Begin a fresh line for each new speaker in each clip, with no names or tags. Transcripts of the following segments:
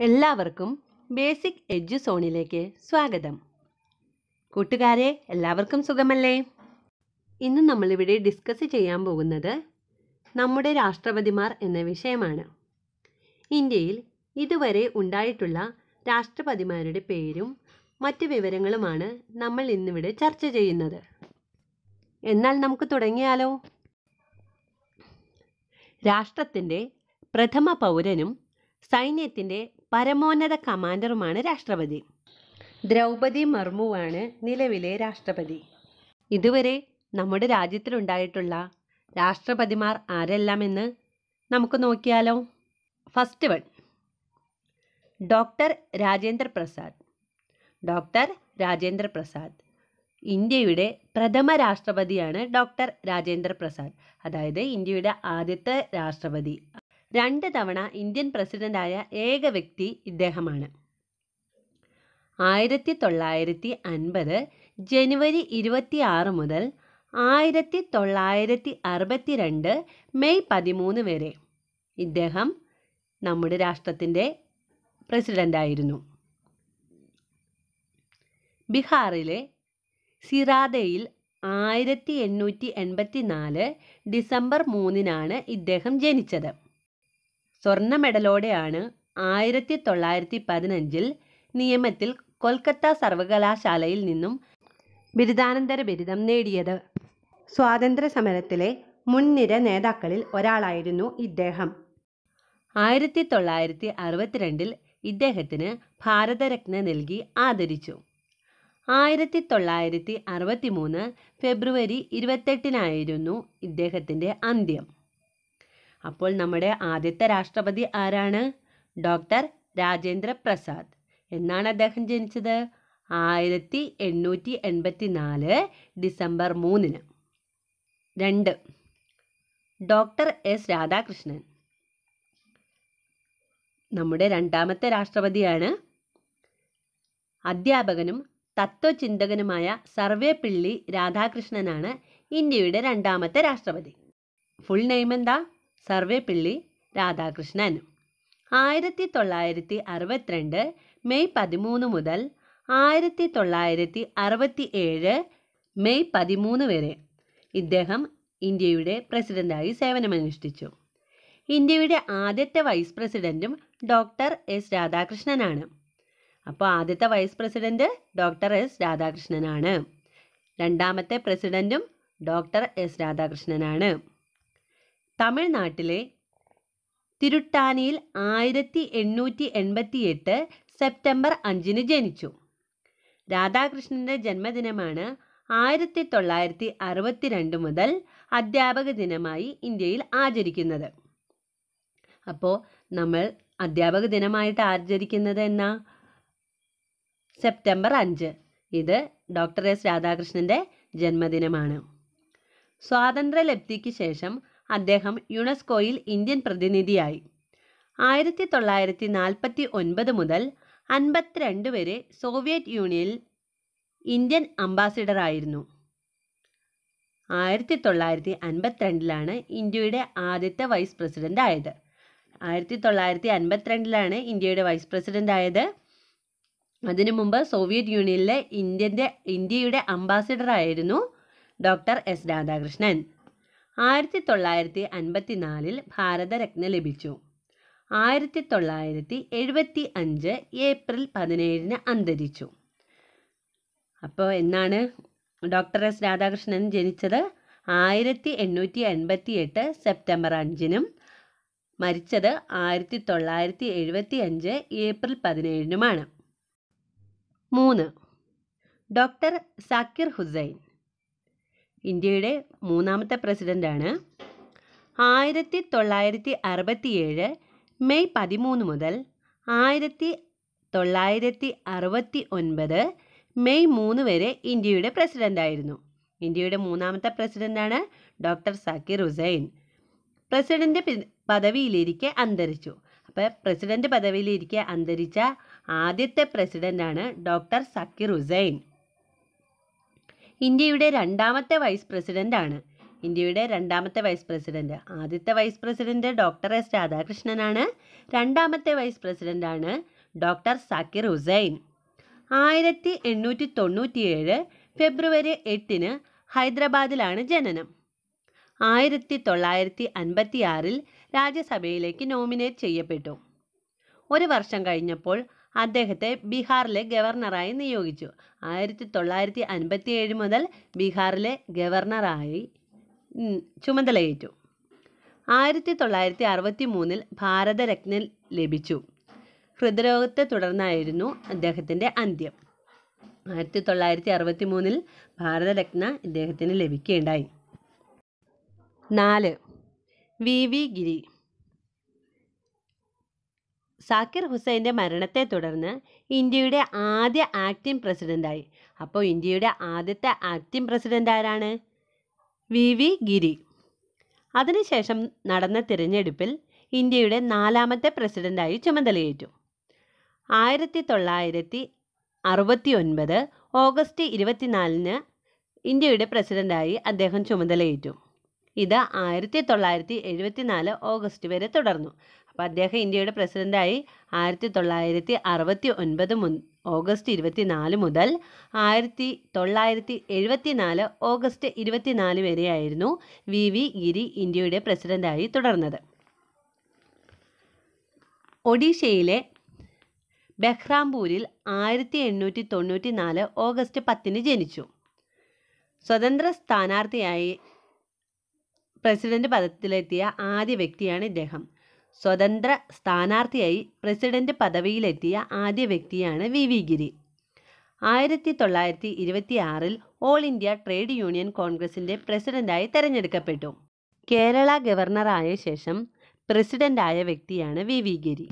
എല്ലാവർക്കും basic edu സോണിലേക്ക് സ്വാഗതം കൂട്ടുകാരെ എല്ലാവർക്കും സുഖമല്ലേ ഇന്ന് നമ്മളിവിടെ ഡിസ്കസ് ചെയ്യാൻ പോകുന്നത് നമ്മുടെ രാഷ്ട്രപതിമാർ എന്ന വിഷയമാണ് ഇന്ത്യയിൽ ഇതുവരെ ഉണ്ടായിട്ടുള്ള രാഷ്ട്രപതിമാരുടെ പേരും മറ്റ് വിവരങ്ങളുമാണ് നമ്മൾ ഇന്നിവിടെ ചർച്ച ചെയ്യുന്നത് എന്നാൽ നമുക്ക് തുടങ്ങിയാലോ രാഷ്ട്രത്തിൻ്റെ പ്രഥമ പൗരനും സൈന്യത്തിൻ്റെ പരമോന്നത കമാൻഡറുമാണ് രാഷ്ട്രപതി ദ്രൗപതി മർമുവാണ് നിലവിലെ രാഷ്ട്രപതി ഇതുവരെ നമ്മുടെ രാജ്യത്തിലുണ്ടായിട്ടുള്ള രാഷ്ട്രപതിമാർ ആരെല്ലാമെന്ന് നമുക്ക് നോക്കിയാലോ first one doctor Rajendra Prasad doctor Rajendra Prasad ഇന്ത്യയുടെ പ്രഥമ രാഷ്ട്രപതിയാണ് ഡോക്ടർ രാജേന്ദ്ര പ്രസാദ് അതായത് ഇന്ത്യയുടെ ആദ്യത്തെ രാഷ്ട്രപതി രണ്ട് തവണ ഇന്ത്യൻ പ്രസിഡന്റായ ഏക വ്യക്തി ഇദ്ദേഹമാണ് ആയിരത്തി തൊള്ളായിരത്തി അൻപത് ജനുവരി ഇരുപത്തി ആറ് മുതൽ ആയിരത്തി തൊള്ളായിരത്തി അറുപത്തി രണ്ട് മെയ് പതിമൂന്ന് വരെ ഇദ്ദേഹം നമ്മുടെ രാഷ്ട്രത്തിൻ്റെ പ്രസിഡൻ്റായിരുന്നു ബീഹാറിലെ സിറാദയിൽ ആയിരത്തി എണ്ണൂറ്റി എൺപത്തി നാല് ഡിസംബർ മൂന്നിനാണ് ഇദ്ദേഹം ജനിച്ചത് സ്വർണ്ണ മെഡലോടെയാണ് ആയിരത്തി തൊള്ളായിരത്തി പതിനഞ്ചിൽ നിയമത്തിൽ കൊൽക്കത്ത സർവകലാശാലയിൽ നിന്നും ബിരുദാനന്തര ബിരുദം നേടിയത് സ്വാതന്ത്ര്യ സമരത്തിലെ മുൻനിര നേതാക്കളിൽ ഒരാളായിരുന്നു ഇദ്ദേഹം ആയിരത്തി തൊള്ളായിരത്തി അറുപത്തിരണ്ടിൽ ഇദ്ദേഹത്തിന് ഭാരതരത്ന നൽകി ആദരിച്ചു ആയിരത്തി തൊള്ളായിരത്തി അറുപത്തി മൂന്ന് ഫെബ്രുവരി ഇരുപത്തെട്ടിനായിരുന്നു ഇദ്ദേഹത്തിൻ്റെ അന്ത്യം അപ്പോൾ നമ്മുടെ ആദ്യത്തെ രാഷ്ട്രപതി ആരാണ് ഡോക്ടർ രാജേന്ദ്ര പ്രസാദ് എന്നാണ് അദ്ദേഹം ജനിച്ചത് ആയിരത്തി എണ്ണൂറ്റി എൺപത്തി നാല് ഡിസംബർ മൂന്നിന് രണ്ട് ഡോക്ടർ എസ് രാധാകൃഷ്ണൻ നമ്മുടെ രണ്ടാമത്തെ രാഷ്ട്രപതിയാണ് അധ്യാപകനും തത്വചിന്തകനുമായ സർവേപ്പിള്ളി രാധാകൃഷ്ണനാണ് ഇന്ത്യയുടെ രണ്ടാമത്തെ രാഷ്ട്രപതി ഫുൾ നെയിം എന്താ സർവേപ്പിള്ളി രാധാകൃഷ്ണൻ ആയിരത്തി തൊള്ളായിരത്തി അറുപത്തിരണ്ട് മെയ് പതിമൂന്ന് മുതൽ ആയിരത്തി തൊള്ളായിരത്തി അറുപത്തി ഏഴ് മെയ് പതിമൂന്ന് വരെ ഇദ്ദേഹം ഇന്ത്യയുടെ പ്രസിഡന്റായി സേവനമനുഷ്ഠിച്ചു ഇന്ത്യയുടെ ആദ്യത്തെ വൈസ് പ്രസിഡന്റും ഡോക്ടർ എസ് രാധാകൃഷ്ണനാണ് അപ്പോൾ ആദ്യത്തെ വൈസ് പ്രസിഡന്റ് ഡോക്ടർ എസ് രാധാകൃഷ്ണനാണ് രണ്ടാമത്തെ പ്രസിഡന്റും ഡോക്ടർ എസ് രാധാകൃഷ്ണനാണ് തമിഴ്നാട്ടിലെ തിരുട്ടാനിയിൽ ആയിരത്തി എണ്ണൂറ്റി എൺപത്തി എട്ട് സെപ്റ്റംബർ അഞ്ചിന് ജനിച്ചു രാധാകൃഷ്ണൻ്റെ ജന്മദിനമാണ് ആയിരത്തി തൊള്ളായിരത്തി അറുപത്തിരണ്ട് മുതൽ അധ്യാപക ദിനമായി ഇന്ത്യയിൽ ആചരിക്കുന്നത് അപ്പോൾ നമ്മൾ അധ്യാപക ദിനമായിട്ട് ആചരിക്കുന്നത് എന്നാ സെപ്റ്റംബർ അഞ്ച് ഇത് ഡോക്ടർ എസ് രാധാകൃഷ്ണൻ്റെ ജന്മദിനമാണ് സ്വാതന്ത്ര്യലബ്ധിക്ക് ശേഷം അദ്ദേഹം യുനെസ്കോയിൽ ഇന്ത്യൻ പ്രതിനിധിയായി ആയിരത്തി തൊള്ളായിരത്തി നാൽപ്പത്തി ഒൻപത് മുതൽ അൻപത്തിരണ്ട് വരെ സോവിയറ്റ് യൂണിയനിൽ ഇന്ത്യൻ അംബാസിഡറായിരുന്നു ആയിരത്തി തൊള്ളായിരത്തി അൻപത്തിരണ്ടിലാണ് ഇന്ത്യയുടെ ആദ്യത്തെ വൈസ് പ്രസിഡന്റ് ആയത് ആയിരത്തി തൊള്ളായിരത്തി അൻപത്തിരണ്ടിലാണ് ഇന്ത്യയുടെ വൈസ് പ്രസിഡന്റ് ആയത് അതിനു മുമ്പ് സോവിയറ്റ് യൂണിയനിലെ ഇന്ത്യൻ്റെ ഇന്ത്യയുടെ അംബാസിഡർ ആയിരുന്നു ഡോക്ടർ എസ് രാധാകൃഷ്ണൻ ആയിരത്തി തൊള്ളായിരത്തി അൻപത്തി നാലിൽ ഭാരതരത്ന ലഭിച്ചു ആയിരത്തി തൊള്ളായിരത്തി എഴുപത്തി അഞ്ച് ഏപ്രിൽ പതിനേഴിന് അന്തരിച്ചു അപ്പോൾ എന്നാണ് ഡോക്ടർ എസ് രാധാകൃഷ്ണൻ ജനിച്ചത് ആയിരത്തി എണ്ണൂറ്റി എൺപത്തി എട്ട് സെപ്റ്റംബർ അഞ്ചിനും മരിച്ചത് ആയിരത്തി തൊള്ളായിരത്തി എഴുപത്തി അഞ്ച് ഏപ്രിൽ പതിനേഴിനുമാണ് മൂന്ന് ഡോക്ടർ സാക്കിർ ഹുസൈൻ ഇന്ത്യയുടെ മൂന്നാമത്തെ പ്രസിഡൻ്റാണ് ആയിരത്തി തൊള്ളായിരത്തി അറുപത്തിയേഴ് മെയ് പതിമൂന്ന് മുതൽ ആയിരത്തി തൊള്ളായിരത്തി അറുപത്തി ഒൻപത് മെയ് മൂന്ന് വരെ ഇന്ത്യയുടെ പ്രസിഡൻ്റായിരുന്നു ഇന്ത്യയുടെ മൂന്നാമത്തെ പ്രസിഡൻ്റാണ് ഡോക്ടർ സാക്കിർ ഹുസൈൻ പ്രസിഡന്റ് പദവിയിലിരിക്കെ അന്തരിച്ചു അപ്പോൾ പ്രസിഡന്റ് പദവിയിലിരിക്കെ അന്തരിച്ച ആദ്യത്തെ പ്രസിഡന്റാണ് ഡോക്ടർ സക്കീർ ഹുസൈൻ ഇന്ത്യയുടെ രണ്ടാമത്തെ വൈസ് പ്രസിഡന്റ് ആണ് ഇന്ത്യയുടെ രണ്ടാമത്തെ വൈസ് പ്രസിഡന്റ് ആദ്യത്തെ വൈസ് പ്രസിഡന്റ് ഡോക്ടർ എസ് രാധാകൃഷ്ണനാണ് രണ്ടാമത്തെ വൈസ് പ്രസിഡന്റാണ് ഡോക്ടർ സാക്കിർ ഹുസൈൻ ആയിരത്തി എണ്ണൂറ്റി തൊണ്ണൂറ്റിയേഴ് ഫെബ്രുവരി എട്ടിന് ഹൈദരാബാദിലാണ് ജനനം ആയിരത്തി തൊള്ളായിരത്തി അൻപത്തി ആറിൽ രാജ്യസഭയിലേക്ക് നോമിനേറ്റ് ചെയ്യപ്പെട്ടു ഒരു വർഷം കഴിഞ്ഞപ്പോൾ അദ്ദേഹത്തെ ബീഹാറിലെ ഗവർണറായി നിയോഗിച്ചു ആയിരത്തി തൊള്ളായിരത്തി അൻപത്തി ഏഴ് മുതൽ ബീഹാറിലെ ഗവർണറായി ഉം, ചുമതലയേറ്റു ആയിരത്തി തൊള്ളായിരത്തി അറുപത്തി മൂന്നിൽ ഭാരതരത്ന ലഭിച്ചു ഹൃദ്രോഗത്തെ തുടർന്നായിരുന്നു അദ്ദേഹത്തിൻ്റെ അന്ത്യം ആയിരത്തി തൊള്ളായിരത്തി അറുപത്തി മൂന്നിൽ ഭാരതരത്ന ഇദ്ദേഹത്തിന് ലഭിക്കുകയുണ്ടായി നാല് വി വി ഗിരി സാക്കിർ ഹുസൈൻ്റെ മരണത്തെ തുടർന്ന് ഇന്ത്യയുടെ ആദ്യ ആക്ടിംഗ് പ്രസിഡൻ്റായി അപ്പോൾ ഇന്ത്യയുടെ ആദ്യത്തെ ആക്ടിംഗ് പ്രസിഡൻ്റ് ആരാണ് വി വി ഗിരി അതിനുശേഷം നടന്ന തിരഞ്ഞെടുപ്പിൽ ഇന്ത്യയുടെ നാലാമത്തെ പ്രസിഡൻ്റായി ചുമതലയേറ്റു ആയിരത്തി തൊള്ളായിരത്തി അറുപത്തി ഒൻപത് ഓഗസ്റ്റ് ഇരുപത്തിനാലിന് ഇന്ത്യയുടെ പ്രസിഡൻ്റായി അദ്ദേഹം ചുമതലയേറ്റു ഇത് ആയിരത്തി തൊള്ളായിരത്തി എഴുപത്തിനാല് ഓഗസ്റ്റ് വരെ തുടർന്നു അപ്പോൾ അദ്ദേഹം ഇന്ത്യയുടെ പ്രസിഡൻ്റായി ആയിരത്തി തൊള്ളായിരത്തി അറുപത്തി ഒൻപത് മു ഓഗസ്റ്റ് ഇരുപത്തിനാല് മുതൽ ആയിരത്തി തൊള്ളായിരത്തി എഴുപത്തിനാല് ഓഗസ്റ്റ് ഇരുപത്തിനാല് വരെയായിരുന്നു വി വി ഗിരി ഇന്ത്യയുടെ പ്രസിഡൻ്റായി തുടർന്നത് ഒഡീഷയിലെ ബഹ്റാംപൂരിൽ ആയിരത്തി എണ്ണൂറ്റി തൊണ്ണൂറ്റി നാല് ഓഗസ്റ്റ് പത്തിന് ജനിച്ചു സ്വതന്ത്ര സ്ഥാനാർത്ഥിയായി പ്രസിഡന്റ് പദത്തിലെത്തിയ ആദ്യ വ്യക്തിയാണ് ഇദ്ദേഹം സ്വതന്ത്ര സ്ഥാനാർത്ഥിയായി പ്രസിഡന്റ് പദവിയിലെത്തിയ ആദ്യ വ്യക്തിയാണ് വി വി ഗിരി ആയിരത്തി തൊള്ളായിരത്തി ഇരുപത്തി ആറിൽ ഓൾ ഇന്ത്യ ട്രേഡ് യൂണിയൻ കോൺഗ്രസിൻ്റെ പ്രസിഡന്റായി തെരഞ്ഞെടുക്കപ്പെട്ടു കേരള ഗവർണറായ ശേഷം പ്രസിഡന്റായ വ്യക്തിയാണ് V V Giri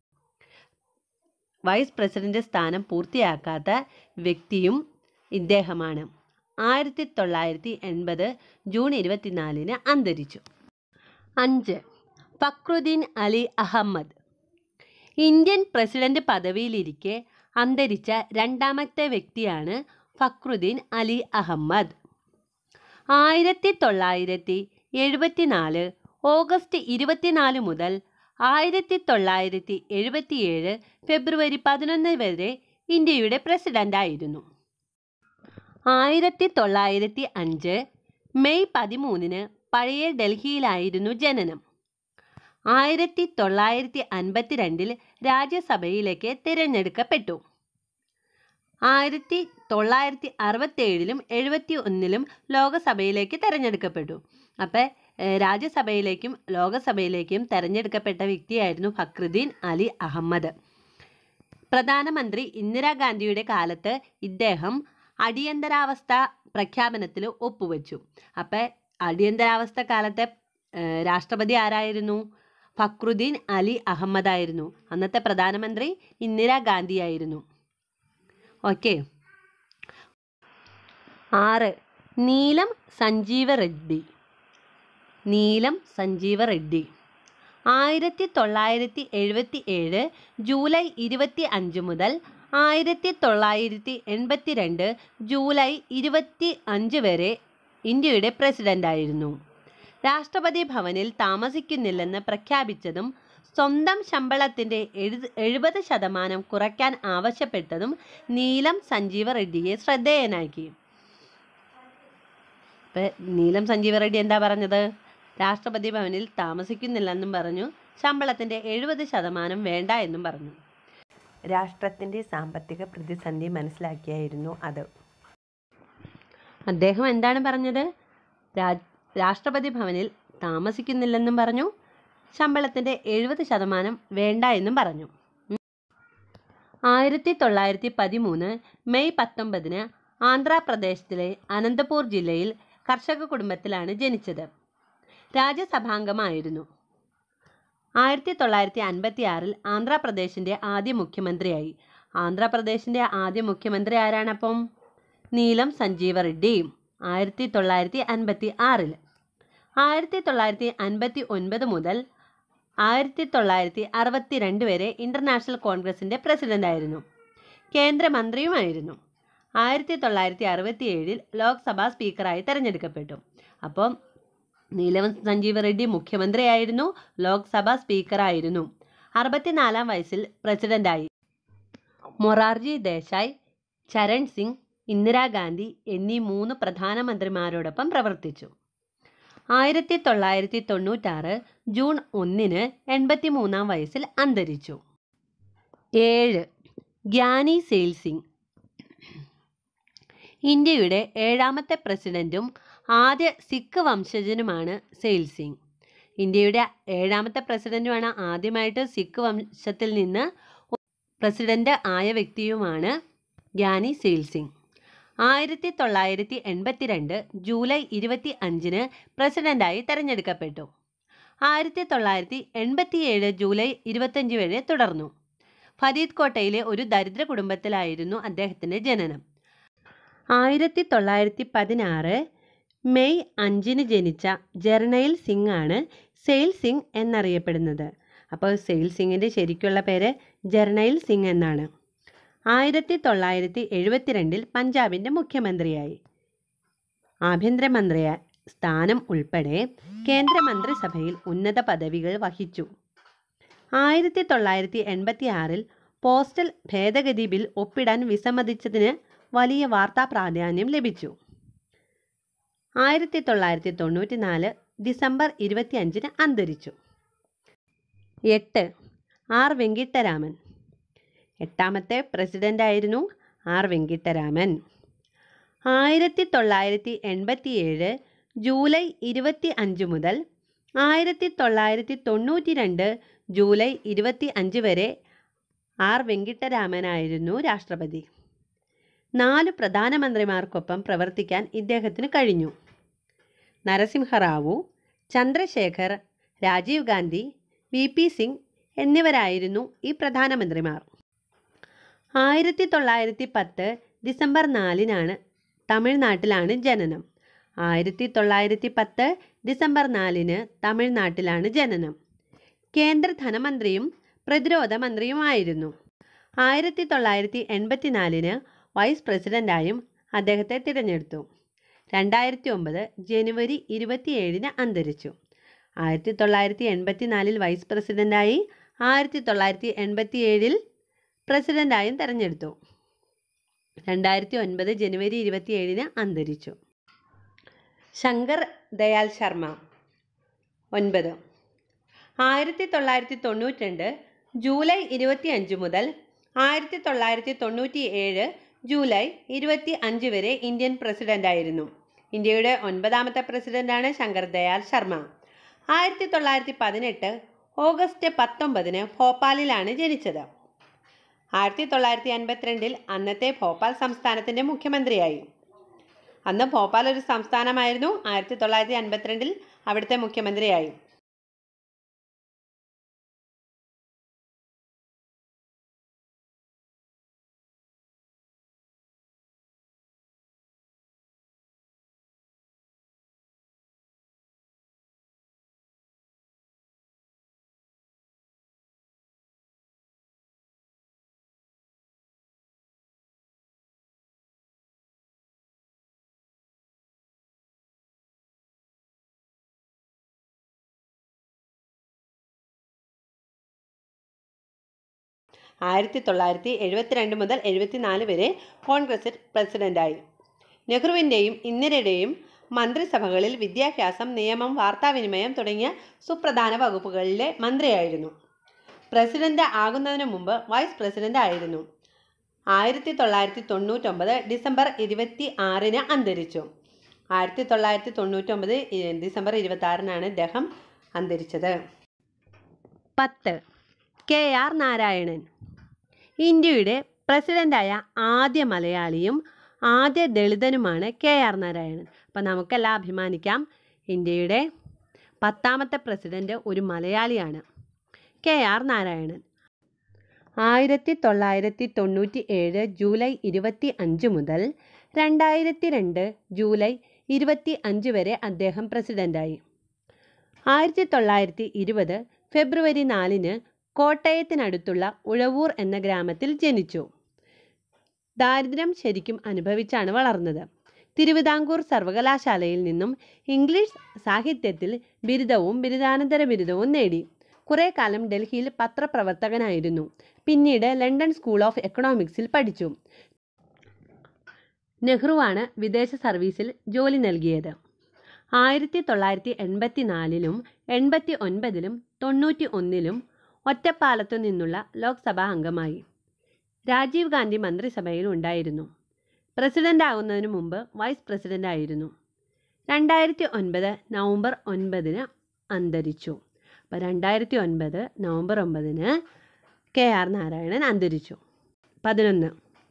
vice president സ്ഥാനം പൂർത്തിയാക്കാത്ത വ്യക്തിയും ഇദ്ദേഹമാണ് ആയിരത്തി തൊള്ളായിരത്തി എൺപത് ജൂൺ ഇരുപത്തിനാലിന് അന്തരിച്ചു അഞ്ച് ഫക്രുദ്ദീൻ അലി അഹമ്മദ് ഇന്ത്യൻ പ്രസിഡന്റ് പദവിയിലിരിക്കെ അന്തരിച്ച രണ്ടാമത്തെ വ്യക്തിയാണ് ഫക്രുദ്ദീൻ അലി അഹമ്മദ് ആയിരത്തി തൊള്ളായിരത്തി എഴുപത്തിനാല് ഓഗസ്റ്റ് ഇരുപത്തിനാല് മുതൽ ആയിരത്തി തൊള്ളായിരത്തി എഴുപത്തിയേഴ് ഫെബ്രുവരി പതിനൊന്ന് വരെ ഇന്ത്യയുടെ പ്രസിഡന്റായിരുന്നു ആയിരത്തി തൊള്ളായിരത്തി അഞ്ച് മെയ് പതിമൂന്നിന് പഴയ ഡൽഹിയിലായിരുന്നു ജനനം ആയിരത്തി തൊള്ളായിരത്തി അൻപത്തിരണ്ടിൽ രാജ്യസഭയിലേക്ക് തിരഞ്ഞെടുക്കപ്പെട്ടു ആയിരത്തി തൊള്ളായിരത്തി അറുപത്തേഴിലും എഴുപത്തി ഒന്നിലും ലോകസഭയിലേക്ക് തിരഞ്ഞെടുക്കപ്പെട്ടു അപ്പം രാജ്യസഭയിലേക്കും ലോകസഭയിലേക്കും തിരഞ്ഞെടുക്കപ്പെട്ട വ്യക്തിയായിരുന്നു ഫക്രുദ്ദീൻ അലി അഹമ്മദ് പ്രധാനമന്ത്രി ഇന്ദിരാഗാന്ധിയുടെ കാലത്ത് ഇദ്ദേഹം അടിയന്തരാവസ്ഥ പ്രഖ്യാപനത്തിൽ ഒപ്പുവെച്ചു അപ്പം അടിയന്തരാവസ്ഥ കാലത്തെ ഏഹ്, രാഷ്ട്രപതി ആരായിരുന്നു ഫക്രുദ്ദീൻ അലി അഹമ്മദ് ആയിരുന്നു അന്നത്തെ പ്രധാനമന്ത്രി ഇന്ദിരാഗാന്ധി ആയിരുന്നു ഓക്കെ ആറ് നീലം സഞ്ജീവ റെഡ്ഡി നീലം സഞ്ജീവ റെഡ്ഡി ആയിരത്തി തൊള്ളായിരത്തി എഴുപത്തി ഏഴ് ജൂലൈ ഇരുപത്തി അഞ്ച് മുതൽ ആയിരത്തി തൊള്ളായിരത്തി എൺപത്തി രണ്ട് ജൂലൈ ഇരുപത്തി അഞ്ച് വരെ ഇന്ത്യയുടെ പ്രസിഡൻ്റായിരുന്നു രാഷ്ട്രപതി ഭവനിൽ താമസിക്കുന്നില്ലെന്ന് പ്രഖ്യാപിച്ചതും സ്വന്തം ശമ്പളത്തിൻ്റെ എഴുത് എഴുപത് ശതമാനം കുറയ്ക്കാൻ ആവശ്യപ്പെട്ടതും നീലം സഞ്ജീവ റെഡ്ഡിയെ ശ്രദ്ധേയനാക്കി ഇപ്പം നീലം സഞ്ജീവ റെഡ്ഡി എന്താ പറഞ്ഞത് രാഷ്ട്രപതി ഭവനിൽ താമസിക്കുന്നില്ലെന്നും പറഞ്ഞു ശമ്പളത്തിൻ്റെ എഴുപത് ശതമാനം വേണ്ട എന്നും പറഞ്ഞു രാഷ്ട്രത്തിൻ്റെ സാമ്പത്തിക പ്രതിസന്ധി മനസ്സിലാക്കിയായിരുന്നു അത് അദ്ദേഹം എന്താണ് പറഞ്ഞത് രാ- രാഷ്ട്രപതി ഭവനിൽ താമസിക്കുന്നില്ലെന്നും പറഞ്ഞു ശമ്പളത്തിൻ്റെ എഴുപത് ശതമാനം വേണ്ട എന്നും പറഞ്ഞു ഉം. ആയിരത്തി തൊള്ളായിരത്തി പതിമൂന്ന് മെയ് പത്തൊമ്പതിന് ആന്ധ്രാപ്രദേശത്തിലെ അനന്തപൂർ ജില്ലയിൽ കർഷക കുടുംബത്തിലാണ് ജനിച്ചത് രാജ്യസഭാംഗമായിരുന്നു ആയിരത്തി തൊള്ളായിരത്തി അൻപത്തി ആറിൽ ആന്ധ്രാപ്രദേശിൻ്റെ ആദ്യ മുഖ്യമന്ത്രിയായി ആന്ധ്രാപ്രദേശിൻ്റെ ആദ്യ മുഖ്യമന്ത്രി ആരാണപ്പം നീലം സഞ്ജീവ റെഡ്ഡി ആയിരത്തി തൊള്ളായിരത്തി അൻപത്തി ആറിൽ ആയിരത്തി തൊള്ളായിരത്തി അൻപത്തി ഒൻപത് മുതൽ ആയിരത്തി തൊള്ളായിരത്തി അറുപത്തി രണ്ട് വരെ ഇൻ്റർനാഷണൽ കോൺഗ്രസിൻ്റെ പ്രസിഡൻ്റായിരുന്നു കേന്ദ്രമന്ത്രിയുമായിരുന്നു ആയിരത്തി തൊള്ളായിരത്തി അറുപത്തി ഏഴിൽ ലോക്സഭാ സ്പീക്കറായി തെരഞ്ഞെടുക്കപ്പെട്ടു അപ്പം നീലം സഞ്ജീവ റെഡ്ഡി മുഖ്യമന്ത്രിയായിരുന്നു ലോക്സഭാ സ്പീക്കറായിരുന്നു അറുപത്തിനാലാം വയസ്സിൽ പ്രസിഡന്റായി മൊറാർജി ദേശായ് ചരൺ സിംഗ് ഇന്ദിരാഗാന്ധി എന്നീ മൂന്ന് പ്രധാനമന്ത്രിമാരോടൊപ്പം പ്രവർത്തിച്ചു ആയിരത്തി തൊള്ളായിരത്തി തൊണ്ണൂറ്റാറ് ജൂൺ ഒന്നിന് എൺപത്തി മൂന്നാം വയസ്സിൽ അന്തരിച്ചു ഏഴ് ഗ്യാനി സെയിൽ സിംഗ് ഇന്ത്യയുടെ ഏഴാമത്തെ പ്രസിഡന്റും ആദ്യ സിഖ് വംശജനുമാണ് സെയിൽ സിംഗ് ഇന്ത്യയുടെ ഏഴാമത്തെ പ്രസിഡന്റുമാണ് ആദ്യമായിട്ട് സിഖ് വംശത്തിൽ നിന്ന് പ്രസിഡന്റ് ആയ വ്യക്തിയുമാണ് ഗ്യാനി സെയിൽ സിംഗ് ആയിരത്തി തൊള്ളായിരത്തി എൺപത്തിരണ്ട് ജൂലൈ ഇരുപത്തി അഞ്ചിന് പ്രസിഡന്റായി തെരഞ്ഞെടുക്കപ്പെട്ടു ആയിരത്തി തൊള്ളായിരത്തി എൺപത്തിയേഴ് ജൂലൈ ഇരുപത്തഞ്ച് വരെ തുടർന്നു ഫരീദ് കോട്ടയിലെ ഒരു ദരിദ്ര കുടുംബത്തിലായിരുന്നു അദ്ദേഹത്തിൻ്റെ ജനനം ആയിരത്തി തൊള്ളായിരത്തി പതിനാറ് മെയ് അഞ്ചിന് ജനിച്ച ജർണയിൽ സിംഗ് ആണ് സെയിൽ സിംഗ് എന്നറിയപ്പെടുന്നത് അപ്പോൾ സെയിൽ സിംഗിൻ്റെ ശരിക്കുള്ള പേര് ജർണയിൽ സിംഗ് എന്നാണ് ആയിരത്തി തൊള്ളായിരത്തി എഴുപത്തിരണ്ടിൽ പഞ്ചാബിൻ്റെ മുഖ്യമന്ത്രിയായി ആഭ്യന്തരമന്ത്രിയ സ്ഥാനം ഉൾപ്പെടെ കേന്ദ്രമന്ത്രിസഭയിൽ ഉന്നത പദവികൾ വഹിച്ചു ആയിരത്തി തൊള്ളായിരത്തി എൺപത്തി ആറിൽ പോസ്റ്റൽ ഭേദഗതി ബിൽ ഒപ്പിടാൻ വിസമ്മതിച്ചതിന് വലിയ വാർത്താ പ്രാധാന്യം ലഭിച്ചു ആയിരത്തി തൊള്ളായിരത്തി തൊണ്ണൂറ്റി നാല് ഡിസംബർ ഇരുപത്തി അഞ്ചിന് അന്തരിച്ചു എട്ട് ആർ വെങ്കിട്ടരാമൻ എട്ടാമത്തെ പ്രസിഡൻ്റായിരുന്നു ആർ വെങ്കിട്ടരാമൻ ആയിരത്തി തൊള്ളായിരത്തി എൺപത്തിയേഴ് ജൂലൈ ഇരുപത്തി അഞ്ച് മുതൽ ആയിരത്തി തൊള്ളായിരത്തി തൊണ്ണൂറ്റി രണ്ട് ജൂലൈ ഇരുപത്തി അഞ്ച് വരെ ആർ വെങ്കിട്ടരാമനായിരുന്നു രാഷ്ട്രപതി നാല് പ്രധാനമന്ത്രിമാർക്കൊപ്പം പ്രവർത്തിക്കാൻ ഇദ്ദേഹത്തിന് കഴിഞ്ഞു നരസിംഹറാവു ചന്ദ്രശേഖർ രാജീവ് ഗാന്ധി വി പി സിംഗ് എന്നിവരായിരുന്നു ഈ പ്രധാനമന്ത്രിമാർ ആയിരത്തി തൊള്ളായിരത്തി പത്ത് ഡിസംബർ നാലിനാണ് തമിഴ്നാട്ടിലാണ് ജനനം ആയിരത്തി തൊള്ളായിരത്തി പത്ത് ഡിസംബർ നാലിന് തമിഴ്നാട്ടിലാണ് ജനനം കേന്ദ്ര ധനമന്ത്രിയും പ്രതിരോധ മന്ത്രിയുമായിരുന്നു ആയിരത്തി തൊള്ളായിരത്തി എൺപത്തിനാലിന് വൈസ് പ്രസിഡൻ്റായും അദ്ദേഹത്തെ തിരഞ്ഞെടുത്തു രണ്ടായിരത്തി ഒമ്പത് ജനുവരി ഇരുപത്തിയേഴിന് അന്തരിച്ചു ആയിരത്തി തൊള്ളായിരത്തി എൺപത്തിനാലിൽ വൈസ് പ്രസിഡൻ്റായി ആയിരത്തി തൊള്ളായിരത്തി എൺപത്തിയേഴിൽ പ്രസിഡൻ്റായും തെരഞ്ഞെടുത്തു രണ്ടായിരത്തി ഒൻപത് ജനുവരി ഇരുപത്തിയേഴിന് അന്തരിച്ചു ശങ്കർ ദയാൽ ശർമ്മ ഒൻപത് ആയിരത്തി തൊള്ളായിരത്തി തൊണ്ണൂറ്റി രണ്ട് ജൂലൈ ഇരുപത്തി അഞ്ച് മുതൽ ആയിരത്തി തൊള്ളായിരത്തി തൊണ്ണൂറ്റി ഏഴ് ജൂലൈ ഇരുപത്തി അഞ്ച് വരെ ഇന്ത്യൻ പ്രസിഡൻ്റായിരുന്നു ഇന്ത്യയുടെ ഒൻപതാമത്തെ പ്രസിഡന്റാണ് ശങ്കർ ദയാൽ ശർമ്മ ആയിരത്തി തൊള്ളായിരത്തി പതിനെട്ട് ഓഗസ്റ്റ് പത്തൊമ്പതിന് ഭോപ്പാലിലാണ് ജനിച്ചത് ആയിരത്തി തൊള്ളായിരത്തി അൻപത്തിരണ്ടിൽ അന്നത്തെ ഭോപ്പാൽ സംസ്ഥാനത്തിൻ്റെ മുഖ്യമന്ത്രിയായി അന്ന് ഭോപ്പാൽ ഒരു സംസ്ഥാനമായിരുന്നു ആയിരത്തി തൊള്ളായിരത്തി അൻപത്തിരണ്ടിൽ അവിടുത്തെ മുഖ്യമന്ത്രിയായി ആയിരത്തി തൊള്ളായിരത്തി എഴുപത്തിരണ്ട് മുതൽ എഴുപത്തിനാല് വരെ കോൺഗ്രസിൽ പ്രസിഡന്റായി നെഹ്റുവിൻ്റെയും ഇന്ദിരയുടെയും മന്ത്രിസഭകളിൽ വിദ്യാഭ്യാസം നിയമം വാർത്താവിനിമയം തുടങ്ങിയ സുപ്രധാന വകുപ്പുകളിലെ മന്ത്രിയായിരുന്നു പ്രസിഡന്റ് ആകുന്നതിന് മുമ്പ് വൈസ് പ്രസിഡന്റ് ആയിരുന്നു ആയിരത്തി തൊള്ളായിരത്തി തൊണ്ണൂറ്റൊമ്പത് ഡിസംബർ ഇരുപത്തി ആറിന് അന്തരിച്ചു ആയിരത്തി തൊള്ളായിരത്തി തൊണ്ണൂറ്റൊമ്പത് ഇ- ഡിസംബർ ഇരുപത്തി ആറിനാണ് ഇദ്ദേഹം അന്തരിച്ചത് പത്ത് കെ ആർ നാരായണൻ ഇന്ത്യയുടെ പ്രസിഡൻ്റായ ആദ്യ മലയാളിയും ആദ്യ ദളിതനുമാണ് കെ ആർ നാരായണൻ അപ്പം നമുക്കെല്ലാം അഭിമാനിക്കാം ഇന്ത്യയുടെ പത്താമത്തെ പ്രസിഡന്റ് ഒരു മലയാളിയാണ് കെ ആർ നാരായണൻ ആയിരത്തി തൊള്ളായിരത്തി തൊണ്ണൂറ്റി ഏഴ് ജൂലൈ ഇരുപത്തി അഞ്ച് മുതൽ രണ്ടായിരത്തി രണ്ട് ജൂലൈ ഇരുപത്തി അഞ്ച് വരെ അദ്ദേഹം പ്രസിഡൻ്റായി ആയിരത്തി തൊള്ളായിരത്തി ഇരുപത് ഫെബ്രുവരി നാലിന് കോട്ടയത്തിനടുത്തുള്ള ഉഴവൂർ എന്ന ഗ്രാമത്തിൽ ജനിച്ചു ദാരിദ്ര്യം ശരിക്കും അനുഭവിച്ചാണ് വളർന്നത് തിരുവിതാംകൂർ സർവകലാശാലയിൽ നിന്നും ഇംഗ്ലീഷ് സാഹിത്യത്തിൽ ബിരുദവും ബിരുദാനന്തര ബിരുദവും നേടി കുറേ കാലം ഡൽഹിയിൽ പത്രപ്രവർത്തകനായിരുന്നു പിന്നീട് ലണ്ടൻ സ്കൂൾ ഓഫ് എക്കണോമിക്സിൽ പഠിച്ചു നെഹ്റുവാണ് വിദേശ സർവീസിൽ ജോലി നൽകിയത് ആയിരത്തി തൊള്ളായിരത്തി എൺപത്തി നാലിലും എൺപത്തി ഒൻപതിലും തൊണ്ണൂറ്റി ഒന്നിലും ഒറ്റപ്പാലത്തു നിന്നുള്ള ലോക്സഭാ അംഗമായി രാജീവ് ഗാന്ധി മന്ത്രിസഭയിൽ ഉണ്ടായിരുന്നു പ്രസിഡന്റ് ആകുന്നതിന് മുമ്പ് വൈസ് പ്രസിഡന്റ് ആയിരുന്നു രണ്ടായിരത്തി ഒൻപത് നവംബർ ഒൻപതിന് അന്തരിച്ചു അപ്പോൾ രണ്ടായിരത്തി ഒൻപത് നവംബർ ഒമ്പതിന് കെ ആർ നാരായണൻ അന്തരിച്ചു പതിനൊന്ന്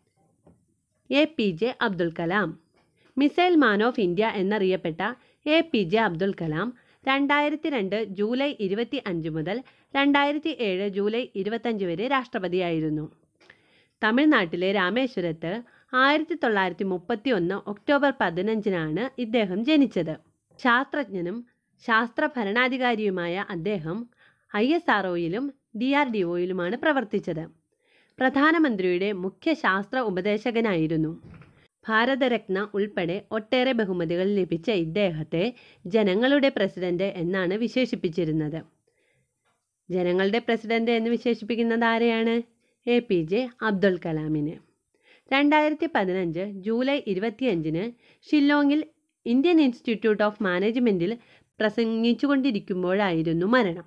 A P J Abdul Kalam missile man of India എന്നറിയപ്പെട്ട A P J Abdul Kalam രണ്ടായിരത്തി രണ്ട് ജൂലൈ ഇരുപത്തി അഞ്ച് മുതൽ രണ്ടായിരത്തി ഏഴ് ജൂലൈ ഇരുപത്തഞ്ച് വരെ രാഷ്ട്രപതിയായിരുന്നു തമിഴ്നാട്ടിലെ രാമേശ്വരത്ത് ആയിരത്തി തൊള്ളായിരത്തി മുപ്പത്തി ഒന്ന് ഒക്ടോബർ പതിനഞ്ചിനാണ് ഇദ്ദേഹം ജനിച്ചത് ശാസ്ത്രജ്ഞനും ശാസ്ത്ര ഭരണാധികാരിയുമായ അദ്ദേഹം ഐ എസ് ആർ ഒയിലും ഡി ആർ ഡി ഒയിലുമാണ് പ്രവർത്തിച്ചത് പ്രധാനമന്ത്രിയുടെ മുഖ്യ ശാസ്ത്ര ഉപദേശകനായിരുന്നു ഭാരതരത്ന ഉൾപ്പെടെ ഒട്ടേറെ ബഹുമതികൾ ലഭിച്ച ഇദ്ദേഹത്തെ ജനങ്ങളുടെ പ്രസിഡന്റ് എന്നാണ് വിശേഷിപ്പിച്ചിരുന്നത് ജനങ്ങളുടെ പ്രസിഡന്റ് എന്ന് വിശേഷിപ്പിക്കുന്നത് ആരെയാണ് എ പി ജെ അബ്ദുൽ കലാമിന് രണ്ടായിരത്തി പതിനഞ്ച് ജൂലൈ ഇരുപത്തിയഞ്ചിന് ഷില്ലോങ്ങിൽ ഇന്ത്യൻ ഇൻസ്റ്റിറ്റ്യൂട്ട് ഓഫ് മാനേജ്മെൻറ്റിൽ പ്രസംഗിച്ചുകൊണ്ടിരിക്കുമ്പോഴായിരുന്നു മരണം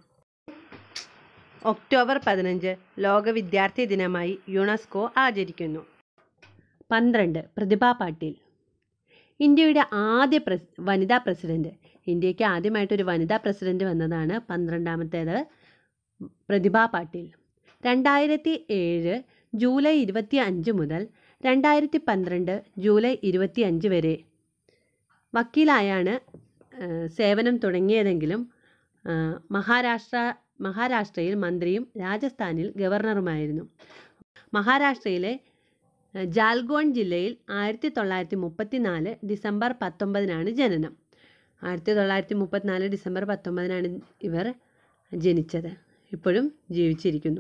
ഒക്ടോബർ പതിനഞ്ച് ലോക വിദ്യാർത്ഥി ദിനമായി യുനെസ്കോ ആചരിക്കുന്നു പന്ത്രണ്ട് പ്രതിഭ പാട്ടീൽ ഇന്ത്യയുടെ ആദ്യ പ്രസ് വനിതാ പ്രസിഡന്റ് ഇന്ത്യക്ക് ആദ്യമായിട്ടൊരു വനിതാ പ്രസിഡന്റ് വന്നതാണ് പന്ത്രണ്ടാമത്തേത് പ്രതിഭ പാട്ടീൽ രണ്ടായിരത്തി ഏഴ് ജൂലൈ ഇരുപത്തി അഞ്ച് മുതൽ രണ്ടായിരത്തി പന്ത്രണ്ട് ജൂലൈ ഇരുപത്തി അഞ്ച് വരെ വക്കീലായാണ് ആ, സേവനം തുടങ്ങിയതെങ്കിലും ആ, മഹാരാഷ്ട്ര മഹാരാഷ്ട്രയിൽ മന്ത്രിയും രാജസ്ഥാനിൽ ഗവർണറുമായിരുന്നു മഹാരാഷ്ട്രയിലെ ആ, ജാൽഗോൺ ജില്ലയിൽ ആയിരത്തി തൊള്ളായിരത്തി മുപ്പത്തി നാല് ഡിസംബർ പത്തൊമ്പതിനാണ് ജനനം ആയിരത്തി തൊള്ളായിരത്തി മുപ്പത്തിനാല് ഡിസംബർ പത്തൊമ്പതിനാണ് ഇവർ ജനിച്ചത് ഇപ്പോഴും ജീവിച്ചിരിക്കുന്നു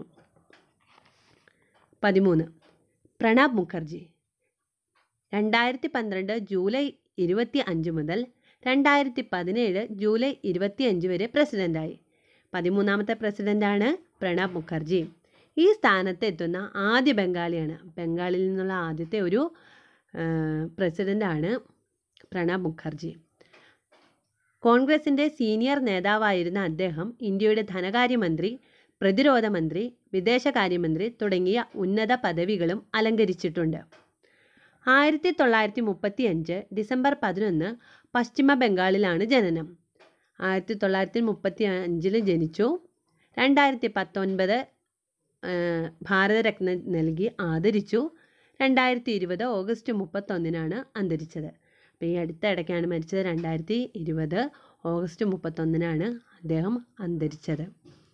പതിമൂന്ന് പ്രണബ് മുഖർജി രണ്ടായിരത്തി പന്ത്രണ്ട് ജൂലൈ ഇരുപത്തി അഞ്ച് മുതൽ രണ്ടായിരത്തി പതിനേഴ് ജൂലൈ ഇരുപത്തി അഞ്ച് വരെ പ്രസിഡൻ്റായി പതിമൂന്നാമത്തെ പ്രസിഡൻ്റാണ് പ്രണബ് മുഖർജി ഈ സ്ഥാനത്ത് എത്തുന്ന ആദ്യ ബംഗാളിയാണ് ബംഗാളിൽ നിന്നുള്ള ആദ്യത്തെ ഒരു പ്രസിഡൻ്റാണ് പ്രണബ് മുഖർജി കോൺഗ്രസിൻ്റെ സീനിയർ നേതാവായിരുന്ന അദ്ദേഹം ഇന്ത്യയുടെ ധനകാര്യമന്ത്രി പ്രതിരോധ മന്ത്രി വിദേശകാര്യമന്ത്രി തുടങ്ങിയ ഉന്നത പദവികളും അലങ്കരിച്ചിട്ടുണ്ട് ആയിരത്തി തൊള്ളായിരത്തി മുപ്പത്തി അഞ്ച് ഡിസംബർ പതിനൊന്ന് പശ്ചിമ ബംഗാളിലാണ് ജനനം ആയിരത്തി തൊള്ളായിരത്തി മുപ്പത്തി അഞ്ചിൽ ജനിച്ചു രണ്ടായിരത്തി പത്തൊൻപത് ഭാരതരത്ന നൽകി ആദരിച്ചു രണ്ടായിരത്തി ഇരുപത് ഓഗസ്റ്റ് മുപ്പത്തൊന്നിനാണ് അന്തരിച്ചത് അപ്പോൾ ഈ അടുത്ത ഇടയ്ക്കാണ് മരിച്ചത് രണ്ടായിരത്തി ഇരുപത് ഓഗസ്റ്റ് മുപ്പത്തൊന്നിനാണ് അദ്ദേഹം അന്തരിച്ചത്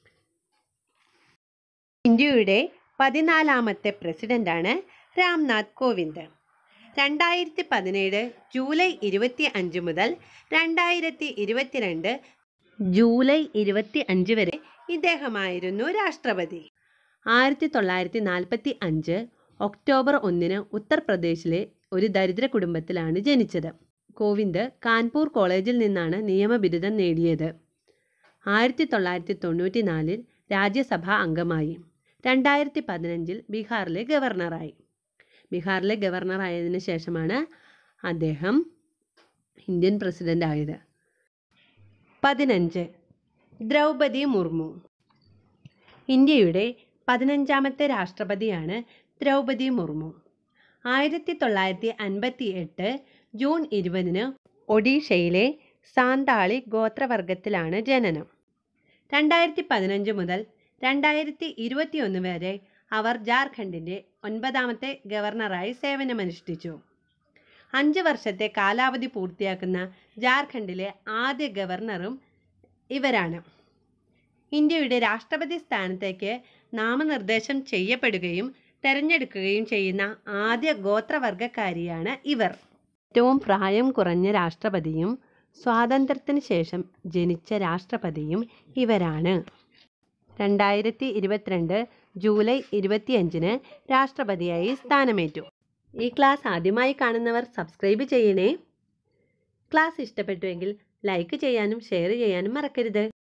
ഇന്ത്യയുടെ പതിനാലാമത്തെ പ്രസിഡന്റാണ് രാംനാഥ് കോവിന്ദ് രണ്ടായിരത്തി പതിനേഴ് ജൂലൈ ഇരുപത്തി അഞ്ച് മുതൽ രണ്ടായിരത്തി ഇരുപത്തിരണ്ട് ജൂലൈ ഇരുപത്തി അഞ്ച് വരെ ഇദ്ദേഹമായിരുന്നു രാഷ്ട്രപതി ആയിരത്തി തൊള്ളായിരത്തി നാൽപ്പത്തി അഞ്ച് ഒക്ടോബർ ഒന്നിന് ഉത്തർപ്രദേശിലെ ഒരു ദരിദ്ര കുടുംബത്തിലാണ് ജനിച്ചത് കോവിന്ദ് കാൺപൂർ കോളേജിൽ നിന്നാണ് നിയമബിരുദം നേടിയത് ആയിരത്തി തൊള്ളായിരത്തി തൊണ്ണൂറ്റി നാലിൽ രാജ്യസഭാ അംഗമായി രണ്ടായിരത്തി പതിനഞ്ചിൽ ബീഹാറിലെ ഗവർണറായി ബീഹാറിലെ ഗവർണറായതിനു ശേഷമാണ് അദ്ദേഹം ഇന്ത്യൻ പ്രസിഡന്റ് ആയത് പതിനഞ്ച് ദ്രൗപതി മുർമു ഇന്ത്യയുടെ പതിനഞ്ചാമത്തെ രാഷ്ട്രപതിയാണ് ദ്രൗപതി മുർമു ആയിരത്തി തൊള്ളായിരത്തി അൻപത്തി എട്ട് ജൂൺ ഇരുപതിന് ഒഡീഷയിലെ സാന്താളി ഗോത്രവർഗത്തിലാണ് ജനനം രണ്ടായിരത്തി പതിനഞ്ച് മുതൽ രണ്ടായിരത്തി ഇരുപത്തിയൊന്ന് വരെ അവർ ജാർഖണ്ഡിൻ്റെ ഒൻപതാമത്തെ ഗവർണറായി സേവനമനുഷ്ഠിച്ചു അഞ്ച് വർഷത്തെ കാലാവധി പൂർത്തിയാക്കുന്ന ജാർഖണ്ഡിലെ ആദ്യ ഗവർണറും ഇവരാണ് ഇന്ത്യയുടെ രാഷ്ട്രപതി സ്ഥാനത്തേക്ക് നാമനിർദ്ദേശം ചെയ്യപ്പെടുകയും തെരഞ്ഞെടുക്കുകയും ചെയ്യുന്ന ആദ്യ ഗോത്രവർഗക്കാരിയാണ് ഇവർ ഏറ്റവും പ്രായം കുറഞ്ഞ രാഷ്ട്രപതിയും സ്വാതന്ത്ര്യത്തിന് ശേഷം ജനിച്ച രാഷ്ട്രപതിയും ഇവരാണ് രണ്ടായിരത്തി ഇരുപത്തിരണ്ട് ജൂലൈ ഇരുപത്തിയഞ്ചിന് രാഷ്ട്രപതിയായി സ്ഥാനമേറ്റു ഈ ക്ലാസ് ആദ്യമായി കാണുന്നവർ സബ്സ്ക്രൈബ് ചെയ്യണേ ക്ലാസ് ഇഷ്ടപ്പെട്ടുവെങ്കിൽ ലൈക്ക് ചെയ്യാനും ഷെയർ ചെയ്യാനും മറക്കരുത്